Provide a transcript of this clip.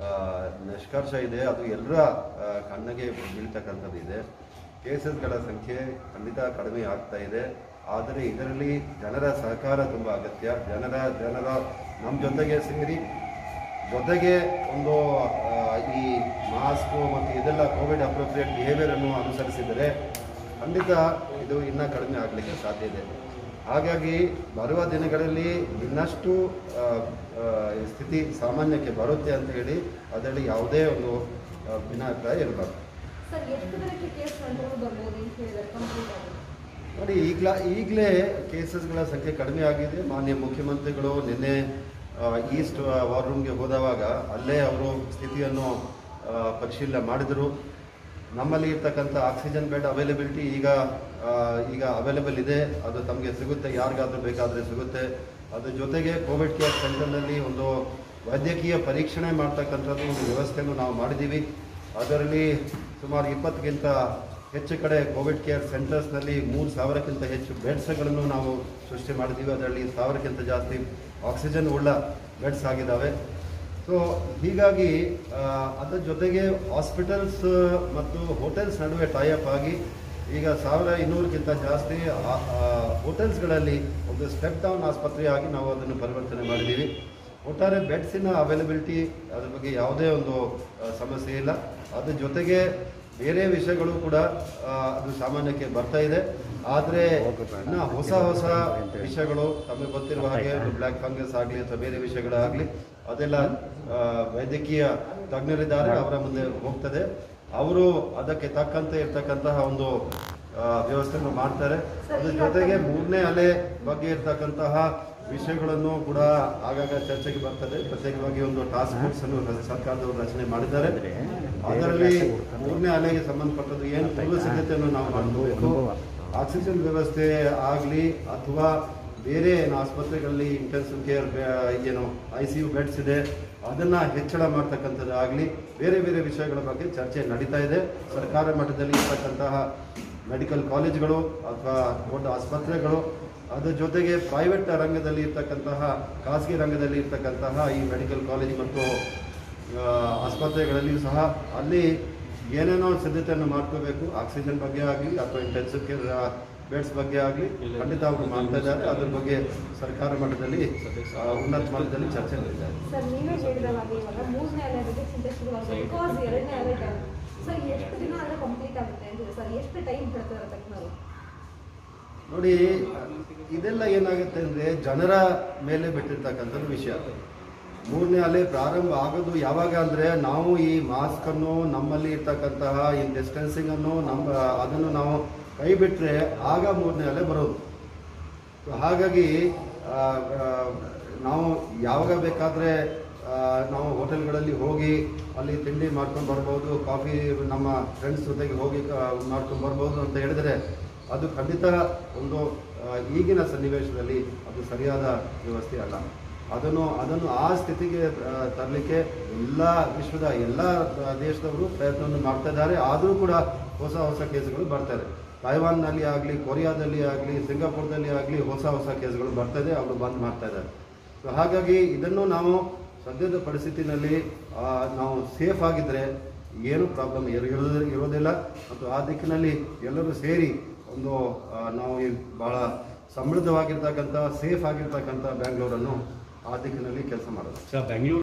ಆ, ನಿಷ್ಕರ್ಷ ಇದೆ ಅದು ಎಲ್ಲರ ಆ, ಕಣ್ಣಿಗೆ ಬೀಳ್ತಕ್ಕಂಥದ್ದು ಇದೆ ಕೇಸಸ್ಗಳ ಸಂಖ್ಯೆ ಖಂಡಿತ ಕಡಿಮೆ ಆಗ್ತಾ ಇದೆ ಆದರೆ ಇದರಲ್ಲಿ ಜನರ ಸಹಕಾರ ತುಂಬ ಅಗತ್ಯ ಜನರ ಜನರ ನಮ್ಮ ಜೊತೆಗೆ ಸೇರಿ ಜೊತೆಗೆ ಒಂದು ಆ, ಈ ಮಾಸ್ಕು ಮತ್ತು ಇದೆಲ್ಲ ಕೋವಿಡ್ ಅಪ್ರೋಪ್ರಿಯೇಟ್ ಬಿಹೇವಿಯರನ್ನು ಅನುಸರಿಸಿದರೆ ಖಂಡಿತ ಇದು ಇನ್ನೂ ಕಡಿಮೆ ಆಗಲಿಕ್ಕೆ ಸಾಧ್ಯ ಇದೆ ಹಾಗಾಗಿ ಬರುವ ದಿನಗಳಲ್ಲಿ ಇನ್ನಷ್ಟು ಆ, ಆ, ಈ ಸ್ಥಿತಿ ಸಾಮಾನ್ಯಕ್ಕೆ ಬರುತ್ತೆ ಅಂತ ಹೇಳಿ ಅದರಲ್ಲಿ ಯಾವುದೇ ಒಂದು ಆ, ಭಿನ್ನಾಭಿಪ್ರಾಯ ಇರಬಾರ್ದು ಸರ್ ಎಷ್ಟು ದಿನಕ್ಕೆ ಕೇಸ್ ಕಂಟ್ರೋಲ್ ಬರ್ಬೋದು ಅಂತ ಹೇಳಿದ್ದಾರೆ ಕಂಪ್ಲೀಟ್ ಆಗಿ ನೋಡಿ ಈಗಲ ಈಗಲೇ ಕೇಸಸ್ಗಳ ಸಂಖ್ಯೆ ಕಡಿಮೆ ಆಗಿದೆ ಮಾನ್ಯ ಮುಖ್ಯಮಂತ್ರಿಗಳು ನಿನ್ನೆ ಆ, ಈಸ್ಟ್ ವಾರ್ ರೂಮ್ಗೆ ಹೋದವಾಗ ಅಲ್ಲೇ ಅವರು ಸ್ಥಿತಿಯನ್ನು ಆ, ಪರಿಶೀಲನೆ ಮಾಡಿದರು ನಮ್ಮಲ್ಲಿ ಇರ್ತಕ್ಕಂಥ ಆಕ್ಸಿಜನ್ ಬೆಡ್ ಅವೈಲಬಿಲಿಟಿ ಈಗ ಆ, ಈಗ ಅವೈಲೇಬಲ್ ಇದೆ ಅದು ತಮಗೆ ಸಿಗುತ್ತೆ ಯಾರಿಗಾದ್ರೂ ಬೇಕಾದರೆ ಸಿಗುತ್ತೆ ಅದ್ರ ಜೊತೆಗೆ ಕೋವಿಡ್ ಕೇರ್ ಸೆಂಟರ್ನಲ್ಲಿ ಒಂದು ವೈದ್ಯಕೀಯ ಪರೀಕ್ಷಣೆ ಮಾಡ್ತಕ್ಕಂಥದ್ದು ಒಂದು ವ್ಯವಸ್ಥೆಯನ್ನು ನಾವು ಮಾಡಿದ್ದೀವಿ ಅದರಲ್ಲಿ ಸುಮಾರು ಇಪ್ಪತ್ತಕ್ಕಿಂತ ಹೆಚ್ಚು ಕಡೆ ಕೋವಿಡ್ ಕೇರ್ ಸೆಂಟರ್ಸ್ನಲ್ಲಿ ಮೂರು ಸಾವಿರಕ್ಕಿಂತ ಹೆಚ್ಚು ಬೆಡ್ಸ್ಗಳನ್ನು ನಾವು ಸೃಷ್ಟಿ ಮಾಡಿದ್ದೀವಿ ಅದರಲ್ಲಿ ಸಾವಿರಕ್ಕಿಂತ ಜಾಸ್ತಿ ಆಕ್ಸಿಜನ್ ಉಳ್ಳ ಬೆಡ್ಸ್ ಆಗಿದ್ದಾವೆ ಸೊ ಹೀಗಾಗಿ ಆ, ಅದರ ಜೊತೆಗೆ ಹಾಸ್ಪಿಟಲ್ಸ್ ಮತ್ತು ಹೋಟೆಲ್ಸ್ ನಡುವೆ ಟೈಅಪ್ ಆಗಿ ಈಗ ಸಾವಿರ ಇನ್ನೂರಕ್ಕಿಂತ ಜಾಸ್ತಿ ಆ- ಆ ಹೋಟೆಲ್ಸ್ಗಳಲ್ಲಿ ಒಂದು ಸ್ಟೆಪ್ ಡೌನ್ ಆಸ್ಪತ್ರೆಯಾಗಿ ನಾವು ಅದನ್ನು ಪರಿವರ್ತನೆ ಮಾಡಿದ್ದೀವಿ ಒಟ್ಟಾರೆ ಬೆಡ್ಸಿನ ಅವೈಲಬಿಲಿಟಿ ಅದ್ರ ಬಗ್ಗೆ ಯಾವುದೇ ಒಂದು ಆ, ಸಮಸ್ಯೆ ಇಲ್ಲ ಅದ್ರ ಜೊತೆಗೆ ಬೇರೆ ವಿಷಯಗಳು ಕೂಡ ಆ, ಅದು ಸಾಮಾನ್ಯಕ್ಕೆ ಬರ್ತಾ ಇದೆ ಆದರೆ ಇನ್ನು ಹೊಸ ಹೊಸ ವಿಷಯಗಳು ತಮಗೆ ಗೊತ್ತಿರುವ ಹಾಗೆ ಬ್ಲ್ಯಾಕ್ ಫಂಗಸ್ ಆಗಲಿ ಅಥವಾ ಬೇರೆ ವಿಷಯಗಳಾಗಲಿ ಅದೆಲ್ಲ ಆ, ವೈದ್ಯಕೀಯ ತಜ್ಞರಿದ್ದಾರೆ ಅವರ ಮುಂದೆ ಹೋಗ್ತದೆ ಅವರು ಅದಕ್ಕೆ ತಕ್ಕಂತೆ ಇರ್ತಕ್ಕಂತಹ ಒಂದು ಆ, ವ್ಯವಸ್ಥೆಯನ್ನು ಮಾಡ್ತಾರೆ ಅದ್ರ ಜೊತೆಗೆ ಮೂರನೇ ಅಲೆ ಬಗ್ಗೆ ಇರ್ತಕ್ಕಂತಹ ವಿಷಯಗಳನ್ನು ಕೂಡ ಆಗಾಗ ಚರ್ಚೆಗೆ ಬರ್ತದೆ ಪ್ರತ್ಯೇಕವಾಗಿ ಒಂದು ಟಾಸ್ಕ್ ಫೋರ್ಸ್ ಅನ್ನು ರ- ಸರ್ಕಾರದವರು ರಚನೆ ಮಾಡಿದ್ದಾರೆ ಅದರಲ್ಲಿ ಮೂರನೇ ಅಲೆಗೆ ಸಂಬಂಧಪಟ್ಟದ್ದು ಏನು ಪೂರ್ವ ಸಿದ್ಧತೆಯನ್ನು ನಾವು ಮಾಡಬೇಕು ಆಕ್ಸಿಜನ್ ವ್ಯವಸ್ಥೆ ಆಗಲಿ ಅಥವಾ ಬೇರೆ ಏನು ಆಸ್ಪತ್ರೆಗಳಲ್ಲಿ ಇಂಟೆನ್ಸಿವ್ ಕೇರ್ ಏನು ಐ ಸಿ ಯು ಬೆಡ್ಸ್ ಇದೆ ಅದನ್ನು ಹೆಚ್ಚಳ ಮಾಡ್ತಕ್ಕಂಥದ್ದು ಆಗಲಿ ಬೇರೆ ಬೇರೆ ವಿಷಯಗಳ ಬಗ್ಗೆ ಚರ್ಚೆ ನಡೀತಾ ಇದೆ ಸರ್ಕಾರ ಮಟ್ಟದಲ್ಲಿ ಇರ್ತಕ್ಕಂತಹ ಮೆಡಿಕಲ್ ಕಾಲೇಜ್ಗಳು ಅಥವಾ ದೊಡ್ಡ ಆಸ್ಪತ್ರೆಗಳು ಅದ್ರ ಜೊತೆಗೆ ಪ್ರೈವೇಟ್ ರಂಗದಲ್ಲಿ ಇರ್ತಕ್ಕಂತಹ ಖಾಸಗಿ ರಂಗದಲ್ಲಿ ಇರ್ತಕ್ಕಂತಹ ಈ ಮೆಡಿಕಲ್ ಕಾಲೇಜ್ ಮತ್ತು ಆ, ಆಸ್ಪತ್ರೆಗಳಲ್ಲಿಯೂ ಸಹ ಅಲ್ಲಿ ಏನೇನೋ ಸಿದ್ಧತೆಯನ್ನು ಮಾಡ್ಕೋಬೇಕು ಆಕ್ಸಿಜನ್ ಬಗ್ಗೆ ಆಗಲಿ ಅಥವಾ ಇಂಟೆನ್ಸಿವ್ ಕೇರ್ ಬೆಡ್ಸ್ ಬಗ್ಗೆ ಆಗಲಿ ಖಂಡಿತ ಅವರು ಮಾಡ್ತಾ ಇದ್ದಾರೆ ಅದ್ರ ಬಗ್ಗೆ ಸರ್ಕಾರ ಮಟ್ಟದಲ್ಲಿ ಆ, ಉನ್ನತ ಮಟ್ಟದಲ್ಲಿ ಚರ್ಚೆ ನಡೀತಾ ಇದೆ ಸರ್ ನೀವೇ ಹೇಳಿದಾಗ ಇವಾಗ ಮೂರನೇ ಅಲೆ ಬಗ್ಗೆ ಚಿಂತೆ ಶುರುವಾಗುತ್ತೆ ಬಿಕಾಸ್ ಎರಡನೇ ಅಲೆ ಟೈಮ್ ಸರ್ ಎಷ್ಟು ದಿನ ಅಲೆ ಕಂಪ್ಲೀಟ್ ಆಗುತ್ತೆ ಅಂತ ಸರ್ ಎಷ್ಟು ಟೈಮ್ ಬಿಡ್ತಾರೆ ತಜ್ಞರು ನೋಡಿ ಇದೆಲ್ಲ ಏನಾಗುತ್ತೆ ಅಂದರೆ ಜನರ ಮೇಲೆ ಬಿಟ್ಟಿರ್ತಕ್ಕಂಥದ್ದು ವಿಷಯ ಮೂರನೇ ಅಲೆ ಪ್ರಾರಂಭ ಆಗೋದು ಯಾವಾಗ ಅಂದರೆ ನಾವು ಈ ಮಾಸ್ಕನ್ನು ನಮ್ಮಲ್ಲಿ ಇರ್ತಕ್ಕಂತಹ ಈ ಡಿಸ್ಟೆನ್ಸಿಂಗನ್ನು ನಮ್ಮ ಅದನ್ನು ನಾವು ಕೈ ಬಿಟ್ಟರೆ ಆಗ ಮೂರನೇ ಅಲೆ ಬರೋದು ಸೊ ಹಾಗಾಗಿ ಆ, ಆ, ನಾವು ಯಾವಾಗ ಬೇಕಾದರೆ ನಾವು ಹೋಟೆಲ್ಗಳಲ್ಲಿ ಹೋಗಿ ಅಲ್ಲಿ ತಿಂಡಿ ಮಾಡ್ಕೊಂಡು ಬರ್ಬೋದು ಕಾಫಿ ನಮ್ಮ ಫ್ರೆಂಡ್ಸ್ ಜೊತೆಗೆ ಹೋಗಿ ಮಾಡ್ಕೊಂಡು ಬರ್ಬೋದು ಅಂತ ಹೇಳಿದರೆ ಅದು ಖಂಡಿತ ಒಂದು ಆ, ಈಗಿನ ಸನ್ನಿವೇಶದಲ್ಲಿ ಅದು ಸರಿಯಾದ ವ್ಯವಸ್ಥೆ ಅಲ್ಲ ಅದನ್ನು ಅದನ್ನು ಆ ಸ್ಥಿತಿಗೆ ತರಲಿಕ್ಕೆ ಎಲ್ಲ ವಿಶ್ವದ ಎಲ್ಲ ದೇಶದವರು ಪ್ರಯತ್ನವನ್ನು ಮಾಡ್ತಾ ಇದ್ದಾರೆ ಆದರೂ ಕೂಡ ಹೊಸ ಹೊಸ ಕೇಸುಗಳು ಬರ್ತಾರೆ ತೈವಾನ್ನಲ್ಲಿ ಆಗಲಿ ಕೊರಿಯಾದಲ್ಲಿ ಆಗಲಿ ಸಿಂಗಾಪುರದಲ್ಲಿ ಆಗಲಿ ಹೊಸ ಹೊಸ ಕೇಸ್ಗಳು ಬರ್ತದೆ ಅವರು ಬಂದ್ ಮಾಡ್ತಾ ಇದ್ದಾರೆ ಸೊ ಹಾಗಾಗಿ ಇದನ್ನು ನಾವು ಸದ್ಯದ ಪರಿಸ್ಥಿತಿನಲ್ಲಿ ಆ, ನಾವು ಸೇಫ್ ಆಗಿದ್ದರೆ ಏನು ಪ್ರಾಬ್ಲಮ್ ಇರೋದಿಲ್ಲ ಮತ್ತು ಆ ದಿಕ್ಕಿನಲ್ಲಿ ಎಲ್ಲರೂ ಸೇರಿ ಒಂದು ಆ, ನಾವು ಈ ಬಹಳ ಸಮೃದ್ಧವಾಗಿರ್ತಕ್ಕಂಥ ಸೇಫ್ ಆಗಿರ್ತಕ್ಕಂಥ ಬ್ಯಾಂಗ್ಳೂರನ್ನು ಆ ದಿಕ್ಕಿನಲ್ಲಿ ಕೆಲಸ ಮಾಡೋದು ಸರ್ ಬೆಂಗಳೂರು